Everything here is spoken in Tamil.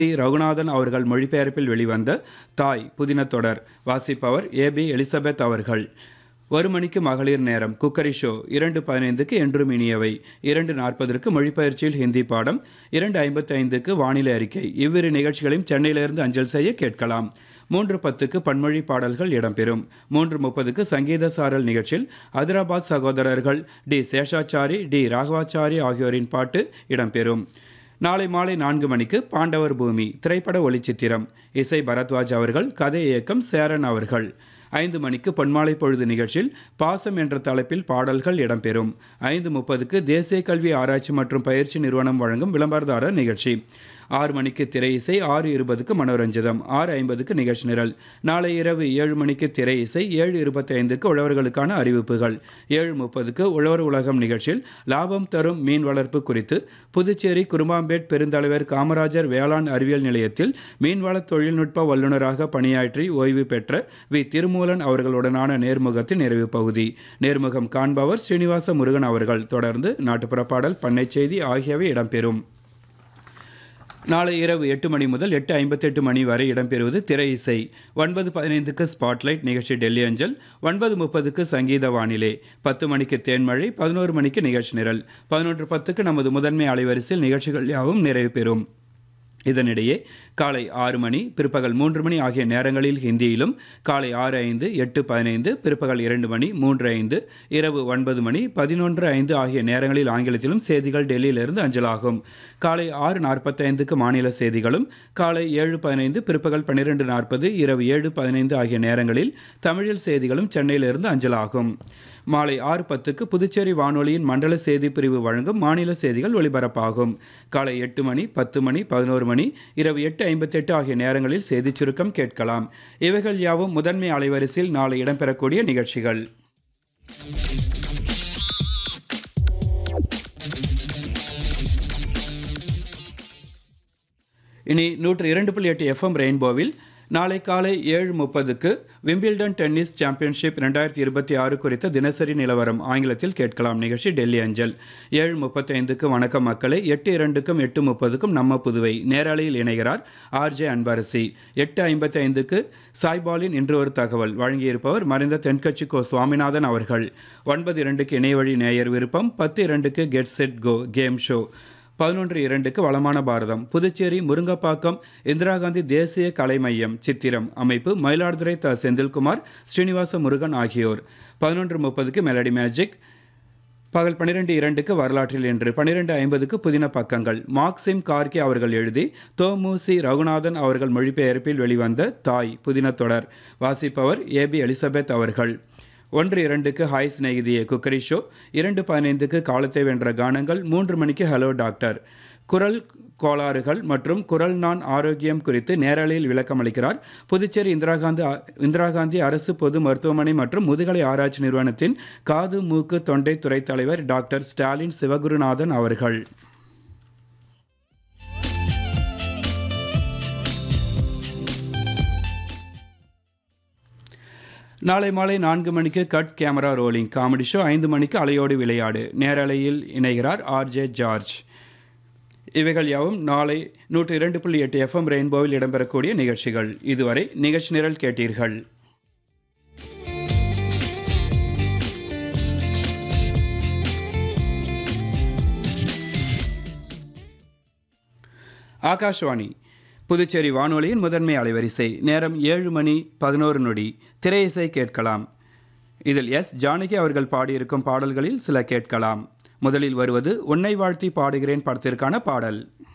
டி. ரகுநாதன் அவர்கள் மொழிபெயர்ப்பில் வெளிவந்த தாய் புதின தொடர் வாசிப்பவர் ஏ பி எலிசபெத் அவர்கள் ஒரு மணிக்கு மகளிர் நேரம் குக்கரி ஷோ இரண்டு பதினைந்துக்கு என்றும் இனியவை இரண்டு நாற்பதற்கு மொழிபெயர்ச்சியில் ஹிந்தி பாடம் இரண்டு ஐம்பத்தி ஐந்துக்கு வானிலை அறிக்கை இவ்விரு நிகழ்ச்சிகளையும் சென்னையிலிருந்து அஞ்சல் செய்ய கேட்கலாம் மூன்று பத்துக்கு பன்மொழி பாடல்கள் இடம்பெறும் மூன்று முப்பதுக்கு சங்கீத சாரல் நிகழ்ச்சியில் ஹைதராபாத் சகோதரர்கள் டி சேஷாச்சாரி டி ராகவாச்சாரி ஆகியோரின் பாட்டு இடம்பெறும் நாளை மாலை நான்கு மணிக்கு பாண்டவர் பூமி திரைப்பட ஒளிச்சித்திரம் இசை பரத்வாஜ் அவர்கள் கதை இயக்கம் சேரன் அவர்கள் ஐந்து மணிக்கு பொன்மாலை பொழுது நிகழ்ச்சியில் பாசம் என்ற தலைப்பில் பாடல்கள் இடம்பெறும் ஐந்து முப்பதுக்கு தேசிய கல்வி ஆராய்ச்சி மற்றும் பயிற்சி நிறுவனம் வழங்கும் விளம்பரதாரர் நிகழ்ச்சி ஆறு மணிக்கு திரை இசை ஆறு இருபதுக்கு மனோரஞ்சிதம் ஆறு ஐம்பதுக்கு நிகழ்ச்சி நிரல் நாளை இரவு ஏழு மணிக்கு திரை இசை ஏழு இருபத்தி ஐந்துக்கு உழவர்களுக்கான அறிவிப்புகள் ஏழு முப்பதுக்கு உழவர் உலகம் நிகழ்ச்சியில் லாபம் தரும் மீன் வளர்ப்பு குறித்து புதுச்சேரி குருமாம்பேட் பெருந்தலைவர் காமராஜர் வேளாண் அறிவியல் நிலையத்தில் மீன்வள தொழில்நுட்ப வல்லுநராக பணியாற்றி ஓய்வு பெற்ற வி திருமூலன் அவர்களுடனான நேர்முகத்தின் நிறைவு பகுதி நேர்முகம் காண்பவர் ஸ்ரீனிவாச முருகன் அவர்கள் தொடர்ந்து நாட்டுப்புற பாடல் பண்ணை செய்தி ஆகியவை இடம்பெறும் நாளை இரவு எட்டு மணி முதல் எட்டு ஐம்பத்தெட்டு மணி வரை இடம்பெறுவது திரை இசை ஒன்பது பதினைந்துக்கு ஸ்பாட்லைட் நிகழ்ச்சி டெல்லி அஞ்சல் ஒன்பது முப்பதுக்கு சங்கீத வானிலை பத்து மணிக்கு தேன்மழை பதினோரு மணிக்கு நிகழ்ச்சி நிரல் பதினொன்று பத்துக்கு நமது முதன்மை அலைவரிசையில் நிகழ்ச்சிகள் யாவும் நிறைவு பெறும் இதனிடையே காலை ஆறு மணி பிற்பகல் மூன்று மணி ஆகிய நேரங்களில் ஹிந்தியிலும் காலை ஆறு ஐந்து எட்டு பதினைந்து பிற்பகல் இரண்டு மணி மூன்று ஐந்து இரவு ஒன்பது மணி பதினொன்று ஐந்து ஆகிய நேரங்களில் ஆங்கிலத்திலும் செய்திகள் டெல்லியிலிருந்து அஞ்சலாகும் காலை ஆறு நாற்பத்தைந்துக்கு மாநில செய்திகளும் காலை ஏழு பதினைந்து பிற்பகல் பன்னிரெண்டு நாற்பது இரவு ஏழு பதினைந்து ஆகிய நேரங்களில் தமிழில் செய்திகளும் சென்னையிலிருந்து அஞ்சலாகும் மாலை ஆறு பத்துக்கு புதுச்சேரி வானொலியின் மண்டல செய்தி பிரிவு வழங்கும் மாநில செய்திகள் ஒலிபரப்பாகும் காலை எட்டு மணி பத்து மணி பதினோரு மணி இரவு எட்டு ஐம்பத்தெட்டு ஆகிய நேரங்களில் செய்திச் சுருக்கம் கேட்கலாம் இவைகள் யாவும் முதன்மை அலைவரிசையில் நாளை இடம்பெறக்கூடிய நிகழ்ச்சிகள் இனி நூற்று இரண்டு புள்ளி எட்டு எஃப்எம் ரெயின்போவில் நாளை காலை ஏழு முப்பதுக்கு விம்பிள்டன் டென்னிஸ் சாம்பியன்ஷிப் ரெண்டாயிரத்தி இருபத்தி ஆறு குறித்த தினசரி நிலவரம் ஆங்கிலத்தில் கேட்கலாம் நிகழ்ச்சி டெல்லி அஞ்சல் ஏழு முப்பத்தைந்துக்கு வணக்கம் மக்களை எட்டு இரண்டுக்கும் எட்டு முப்பதுக்கும் நம்ம புதுவை நேரலையில் இணைகிறார் ஆர்ஜே அன்பரசி எட்டு ஐம்பத்தி ஐந்துக்கு சாய்பாலின் இன்று ஒரு தகவல் வழங்கியிருப்பவர் மறைந்த தென்கட்சி கோ சுவாமிநாதன் அவர்கள் ஒன்பது இரண்டுக்கு இணையவழி நேயர் விருப்பம் பத்து இரண்டுக்கு get set go game show பதினொன்று இரண்டுக்கு வளமான பாரதம் புதுச்சேரி முருங்கப்பாக்கம் இந்திரா காந்தி தேசிய கலை மையம் சித்திரம் அமைப்பு மயிலாடுதுறை த செந்தில்குமார் ஸ்ரீனிவாச முருகன் ஆகியோர் பதினொன்று முப்பதுக்கு மெலடி மேஜிக் பகல் பன்னிரெண்டு இரண்டுக்கு வரலாற்றில் என்று பன்னிரெண்டு ஐம்பதுக்கு புதின பக்கங்கள் மார்க்சிம் கார்கே அவர்கள் எழுதி தோமுசி ரகுநாதன் அவர்கள் மொழிபெயர்ப்பில் வெளிவந்த தாய் புதின தொடர் வாசிப்பவர் ஏபி எலிசபெத் அவர்கள் ஒன்று இரண்டுக்கு ஹாய் சிநேகிதியே குக்கரி ஷோ இரண்டு பதினைந்துக்கு காலத்தை வென்ற கானங்கள் மூன்று மணிக்கு ஹலோ டாக்டர் குரல் கோளாறுகள் மற்றும் குரல் நான் ஆரோக்கியம் குறித்து நேரலையில் விளக்கம் அளிக்கிறார் புதுச்சேரி இந்திரா காந்தி இந்திரா காந்தி அரசு பொது மருத்துவமனை மற்றும் முதுகலை ஆராய்ச்சி நிறுவனத்தின் காது மூக்கு தொண்டை துறை தலைவர் டாக்டர் ஸ்டாலின் சிவகுருநாதன் அவர்கள் நாளை மாலை நான்கு மணிக்கு cut camera rolling comedy show ஐந்து மணிக்கு அலையோடு விளையாடு நேரலையில் இணைகிறார் ஆர்ஜே ஜார்ஜ் இவைகள் யாவும் நாளை நூற்று இரண்டு புள்ளி எட்டு எஃப்எம் ரெயின்போவில் இடம்பெறக்கூடிய நிகழ்ச்சிகள் இதுவரை நிகழ்ச்சி நிரல் கேட்டீர்கள் ஆகாஷ்வாணி புதுச்சேரி வானொலியின் முதன்மை அலைவரிசை நேரம் ஏழு மணி பதினோரு நொடி திரை இசை கேட்கலாம் இதில் எஸ் ஜானகி அவர்கள் பாடியிருக்கும் பாடல்களில் சில கேட்கலாம் முதலில் வருவது உன்னை வாழ்த்தி பாடுகிறேன் படத்திற்கான பாடல்